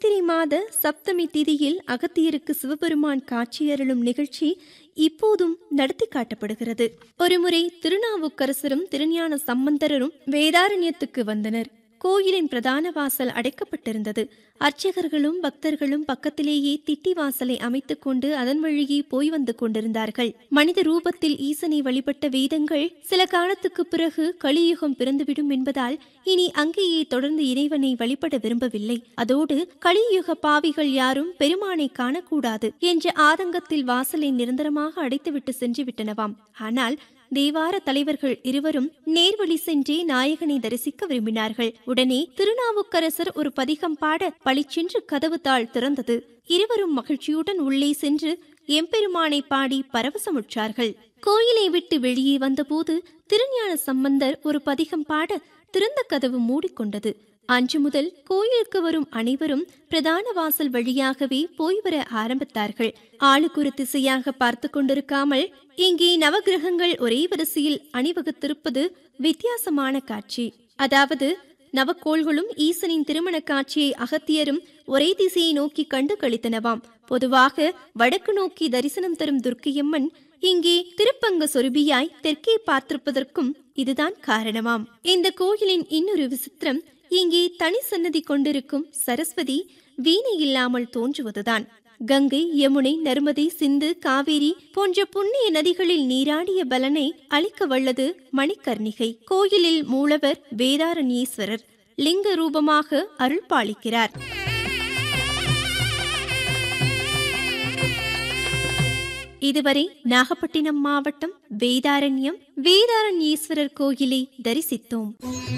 சித்திரை மாத சப்தமி திதியில் அகத்தியருக்கு சிவபெருமான் காட்சியருளும் நிகழ்ச்சி இப்போதும் நடத்தி காட்டப்படுகிறது ஒருமுறை திருநாவுக்கரசரும் திருஞான சம்பந்தரரும் வேதாரண்யத்துக்கு வந்தனர் கோயிலின் பிரதான வாசல் அடைக்கப்பட்டிருந்தது அர்ச்சகர்களும் பக்தர்களும் பக்கத்திலேயே திட்டி வாசலை அமைத்துக் கொண்டு அதன் வழியே போய் வந்து கொண்டிருந்தார்கள் மனித ரூபத்தில் ஈசனை வழிபட்ட வேதங்கள் சில காலத்துக்கு பிறகு கலியுகம் பிறந்துவிடும் என்பதால் இனி அங்கேயே தொடர்ந்து இறைவனை வழிபட விரும்பவில்லை அதோடு கலியுக பாவிகள் யாரும் பெருமானை காணக்கூடாது என்ற ஆதங்கத்தில் வாசலை நிரந்தரமாக அடைத்துவிட்டு சென்று விட்டனவாம் ஆனால் தேவார தலைவர்கள் இருவரும் நேர்வழி சென்றே நாயகனை தரிசிக்க விரும்பினார்கள் உடனே திருநாவுக்கரசர் ஒரு பதிகம் பாட பளிச்சென்று கதவு தாள் திறந்தது இருவரும் மகிழ்ச்சியுடன் உள்ளே சென்று எம்பெருமானை பாடி பரவசமுற்றார்கள் கோயிலை விட்டு வெளியே வந்தபோது திருஞான சம்பந்தர் ஒரு பதிகம் பாட திறந்த கதவு மூடிக்கொண்டது அன்று முதல் கோயிலுக்கு வரும் அனைவரும் பிரதான வாசல் வழியாகவே போய் வர ஆரம்பித்தார்கள் ஆளுக்குறு திசையாக பார்த்து கொண்டிருக்காமல் இங்கே நவகிரகங்கள் ஒரே வரிசையில் அணிவகுத்திருப்பது வித்தியாசமான காட்சி அதாவது நவக்கோள்களும் ஈசனின் திருமண காட்சியை அகத்தியரும் ஒரே திசையை நோக்கி கண்டு கழித்தனவாம் பொதுவாக வடக்கு நோக்கி தரிசனம் தரும் துர்க்கையம்மன் இங்கே திருப்பங்க சொருபியாய் தெற்கே பார்த்திருப்பதற்கும் இதுதான் காரணமாம் இந்த கோயிலின் இன்னொரு விசித்திரம் இங்கே தனி சன்னதி கொண்டிருக்கும் சரஸ்வதி வீணை இல்லாமல் தோன்றுவதுதான் கங்கை யமுனை நர்மதை சிந்து காவேரி போன்ற புண்ணிய நதிகளில் நீராடிய பலனை அளிக்க வல்லது மணிக்கர்ணிகை கோயிலில் மூலவர் வேதாரண்யேஸ்வரர் லிங்க ரூபமாக அருள் பாலிக்கிறார் இதுவரை நாகப்பட்டினம் மாவட்டம் வேதாரண்யம் வேதாரண்யேஸ்வரர் கோயிலை தரிசித்தோம்